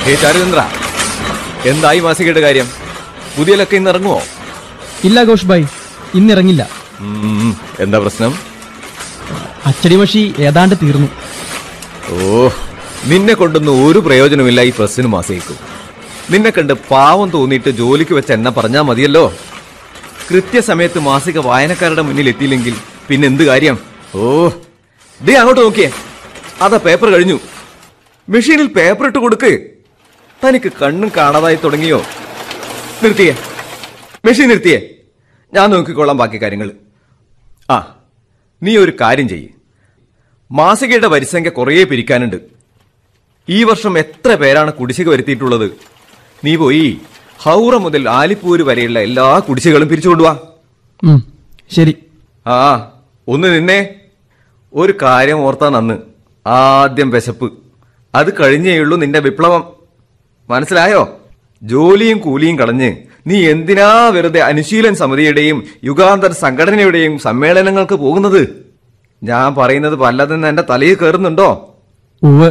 ഹേ ചാരുചന്ദ്ര എന്തായി മാസികയുടെ കാര്യം പുതിയലൊക്കെ ഇന്ന് ഇറങ്ങുമോ ഇല്ല ഘോഷ് ഭായ് ഇന്നിറങ്ങില്ല ഉം, എന്താ പ്രശ്നം അച്ചടിമഷി ഏതാണ്ട് തീർന്നു ഓ നിന്നെ കൊണ്ടൊന്നും ഒരു പ്രയോജനമില്ല ഈ പ്രസ്സിന് മാസികക്കും നിന്നെ കണ്ട് പാവം തോന്നിയിട്ട് ജോലിക്ക് വെച്ച എണ്ണ പറഞ്ഞാ മതിയല്ലോ കൃത്യസമയത്ത് മാസിക വായനക്കാരുടെ മുന്നിൽ എത്തിയില്ലെങ്കിൽ പിന്നെ എന്ത് കാര്യം ഓ ദേ അങ്ങോട്ട് നോക്കിയേ അതാ പേപ്പർ കഴിഞ്ഞു മെഷീനിൽ പേപ്പർ ഇട്ട് കൊടുക്ക് തനിക്ക് കണ്ണും കാണാതായി തുടങ്ങിയോ നിർത്തിയേ മെഷീൻ നിർത്തിയേ ഞാൻ നോക്കിക്കോളാം ബാക്കി കാര്യങ്ങൾ ആ നീ ഒരു കാര്യം ചെയ്യ് മാസികയുടെ വരിസംഖ്യ കുറേ പിരിക്കാനുണ്ട് ഈ വർഷം എത്ര പേരാണ് കുടിശ്ശിക വരുത്തിയിട്ടുള്ളത് നീ പോയി ഹൗറ മുതൽ ആലിപ്പൂര് വരെയുള്ള എല്ലാ കുടിശ്ശികളും പിരിച്ചു കൊണ്ടുവാ ഉം, ശരി ആ ഒന്ന് നിന്നേ ഒരു കാര്യം ഓർത്താ നന്ന് ആദ്യം വിശപ്പ് അത് കഴിഞ്ഞേയുള്ളൂ നിന്റെ വിപ്ലവം മനസ്സിലായോ ജോലിയും കൂലിയും കളഞ്ഞ് നീ എന്തിനാ വെറുതെ അനുശീലൻ സമിതിയുടെയും യുഗാന്തർ സംഘടനയുടെയും സമ്മേളനങ്ങൾക്ക് പോകുന്നത് ഞാൻ പറയുന്നത് പലതെന്ന് എന്റെ തലയിൽ കയറുന്നുണ്ടോ ഉവ്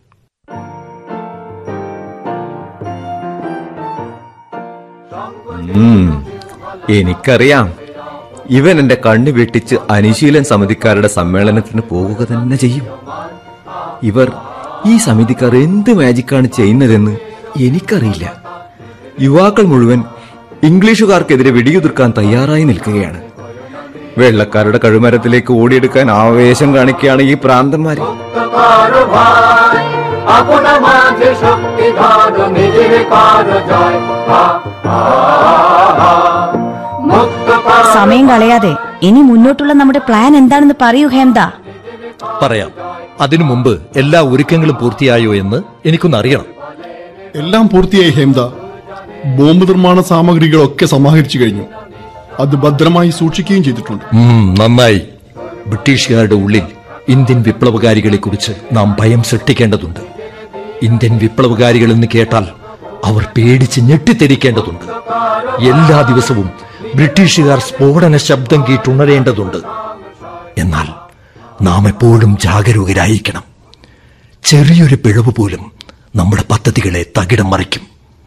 ഉം, എനിക്കറിയാം ഇവൻ എന്റെ കണ്ണു വെട്ടിച്ച് അനുശീലൻ സമിതിക്കാരുടെ സമ്മേളനത്തിന് പോകുക തന്നെ ചെയ്യും ഇവർ ഈ സമിതിക്കാർ എന്ത് മാജിക്കാണ് ചെയ്യുന്നതെന്ന് എനിക്കറിയില്ല യുവാക്കൾ മുഴുവൻ ഇംഗ്ലീഷുകാർക്കെതിരെ വെടിയുതിർക്കാൻ തയ്യാറായി നിൽക്കുകയാണ് വെള്ളക്കാരുടെ കഴുമരത്തിലേക്ക് ഓടിയെടുക്കാൻ ആവേശം കാണിക്കുകയാണ് ഈ പ്രാന്തന്മാര് কারো ভাই আপনা মাঝে শক্তি ধর নিজের কার জয় হা, হা, হা। মুক্ত কর സമയം കളയാതെ ഇനി മുന്നോട്ടുള്ള നമ്മുടെ പ്ലാൻ എന്താണെന്ന് പറയൂ ഹേംദ പറയാം അതിനു മുമ്പ് എല്ലാ ഒരുക്കങ്ങളും പൂർത്തിയായോ എന്ന് എനിക്കൊന്ന് അറിയണം എല്ലാം പൂർത്തിയായി ഹേംദ ബോംബ് നിർമ്മാണ സാമഗ്രികളൊക്കെ സമാഹരിച്ചു കഴിഞ്ഞു അത് ഭദ്രമായി സൂക്ഷിക്കുകയും ചെയ്തിട്ടുണ്ട് ഉം, നന്നായി ബ്രിട്ടീഷുകാരുടെ ഉള്ളിൽ ഇന്ത്യൻ വിപ്ലവകാരികളെ കുറിച്ച് നാം ഭയം സൃഷ്ടിക്കേണ്ടതുണ്ട് ഇന്ത്യൻ വിപ്ലവകാരികൾ എന്ന് കേട്ടാൽ അവർ പേടിച്ച് ഞെട്ടിത്തെരിക്കേണ്ടതുണ്ട് എല്ലാ ദിവസവും ബ്രിട്ടീഷുകാർ സ്ഫോടന ശബ്ദം കേട്ടുണരേണ്ടതുണ്ട് എന്നാൽ നാം എപ്പോഴും ജാഗരൂകരായിരിക്കണം ചെറിയൊരു പിഴവ് പോലും നമ്മുടെ പദ്ധതികളെ തകിടം മറിക്കും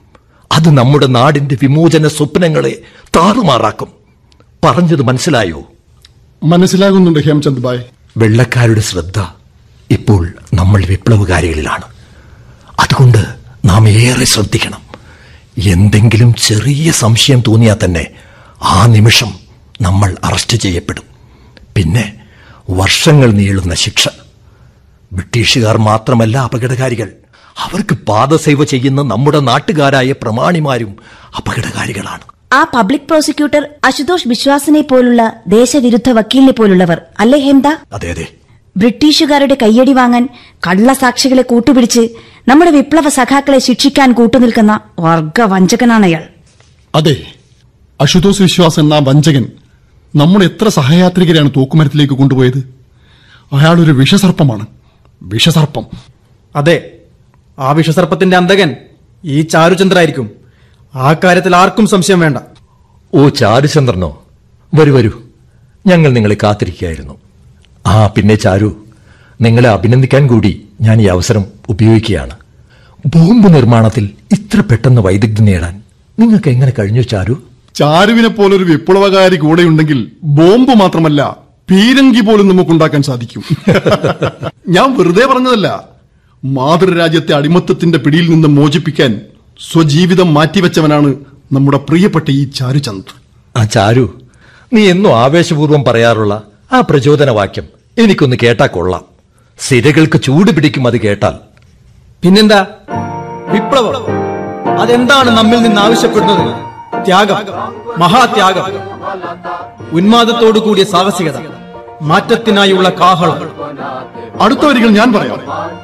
അത് നമ്മുടെ നാടിന്റെ വിമോചന സ്വപ്നങ്ങളെ താറുമാറാക്കും പറഞ്ഞത് മനസ്സിലായോ മനസ്സിലാകുന്നുണ്ട് ഹേംചന്ദ് ഭായ് വെള്ളക്കാരുടെ ശ്രദ്ധ ഇപ്പോൾ നമ്മൾ വിപ്ലവകാരികളിലാണ് അതുകൊണ്ട് നാം ഏറെ ശ്രദ്ധിക്കണം എന്തെങ്കിലും ചെറിയ സംശയം തോന്നിയാൽ തന്നെ ആ നിമിഷം നമ്മൾ അറസ്റ്റ് ചെയ്യപ്പെടും പിന്നെ വർഷങ്ങൾ നീളുന്ന ശിക്ഷ ബ്രിട്ടീഷുകാർ മാത്രമല്ല അപകടകാരികൾ അവർക്ക് പാദസേവ ചെയ്യുന്ന നമ്മുടെ നാട്ടുകാരായ പ്രമാണിമാരും അപകടകാരികളാണ് ആ പബ്ലിക് പ്രോസിക്യൂട്ടർ അശുതോഷ് ബിശ്വാസിനെ പോലുള്ള ദേശവിരുദ്ധ വക്കീലിനെ പോലുള്ളവർ അല്ലേ ഹേംദ അതെ അതെ ബ്രിട്ടീഷുകാരുടെ കയ്യടി വാങ്ങാൻ കള്ളസാക്ഷികളെ കൂട്ടുപിടിച്ച് നമ്മുടെ വിപ്ലവ സഖാക്കളെ ശിക്ഷിക്കാൻ കൂട്ടുനിൽക്കുന്ന വർഗവഞ്ചകനാണ് അയാൾ അതെ അശുതോസ് വിശ്വാസ് എന്ന ആ വഞ്ചകൻ നമ്മുടെ എത്ര സഹയാത്രികരെയാണ് തൂക്കുമരത്തിലേക്ക് കൊണ്ടുപോയത് അയാൾ ഒരു വിഷസർപ്പമാണ് വിഷസർപ്പം അതെ ആ വിഷസർപ്പത്തിന്റെ അന്തകൻ ഈ ചാരുചന്ദ്രായിരിക്കും ആ കാര്യത്തിൽ ആർക്കും സംശയം വേണ്ട ഓ ചാരുചന്ദ്രനോ വരൂ വരൂ ഞങ്ങൾ നിങ്ങളെ കാത്തിരിക്കുകയായിരുന്നു ആ പിന്നെ ചാരു നിങ്ങളെ അഭിനന്ദിക്കാൻ കൂടി ഞാൻ ഈ അവസരം ഉപയോഗിക്കുകയാണ് ബോംബ് നിർമ്മാണത്തിൽ ഇത്ര പെട്ടെന്ന് വൈദഗ്ധ്യം നേടാൻ നിങ്ങൾക്ക് എങ്ങനെ കഴിഞ്ഞു ചാരു ചാരുവിനെ പോലൊരു വിപ്ലവകാരി കൂടെയുണ്ടെങ്കിൽ ബോംബ് മാത്രമല്ല പീരങ്കി പോലും നമുക്കുണ്ടാക്കാൻ സാധിക്കും ഞാൻ വെറുതെ പറഞ്ഞതല്ല മാതൃരാജ്യത്തെ അടിമത്തത്തിന്റെ പിടിയിൽ നിന്ന് മോചിപ്പിക്കാൻ സ്വജീവിതം മാറ്റിവെച്ചവനാണ് നമ്മുടെ പ്രിയപ്പെട്ട ഈ ചാരുചന്ദ് ആ ചാരു നീ എന്നും ആവേശപൂർവ്വം പറയാറുള്ള ആ പ്രചോദനവാക്യം എനിക്കൊന്ന് കേട്ടാ കൊള്ളാം സിരകൾക്ക് ചൂട് പിടിക്കും അത് കേട്ടാൽ പിന്നെന്താ വിപ്ലവം അതെന്താണ് നമ്മിൽ നിന്ന് ആവശ്യപ്പെടുന്നത് ത്യാഗം മഹാത്യാഗം ഉന്മാദത്തോടു കൂടിയ സാഹസികത മാറ്റത്തിനായുള്ള കാഹളം അടുത്ത വരികൾ ഞാൻ പറയാം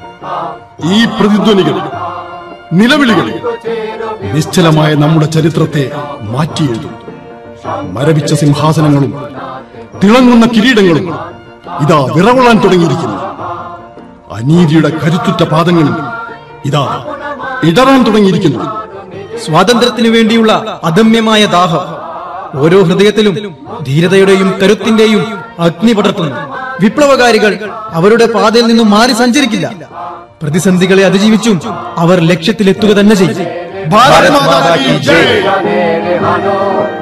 ഈ പ്രതിധ്വനികൾ നിലവിളികൾ നിശ്ചലമായ നമ്മുടെ ചരിത്രത്തെ മാറ്റിയെഴുതും മരവിച്ച സിംഹാസനങ്ങളും തിളങ്ങുന്ന കിരീടങ്ങളും ഇതാ വിറകൊള്ളാൻ തുടങ്ങിയിരിക്കുന്നു അനീതിയുടെ കരുത്തുറ്റ പാദങ്ങളിൽ ഇതാ ഇടറാൻ തുടങ്ങിയിരിക്കുന്നു സ്വാതന്ത്ര്യത്തിനു വേണ്ടിയുള്ള അദമ്യമായ ദാഹം ഓരോ ഹൃദയത്തിലും ധീരതയുടെയും കരുത്തിന്റെയും അഗ്നി പടർത്തുന്നു വിപ്ലവകാരികൾ അവരുടെ പാതയിൽ നിന്നും മാറി സഞ്ചരിക്കില്ല പ്രതിസന്ധികളെ അതിജീവിച്ചും അവർ ലക്ഷ്യത്തിലെത്തുക തന്നെ ചെയ്യും ഭാരത് മാതാ കി ജയ് জানে রে হানো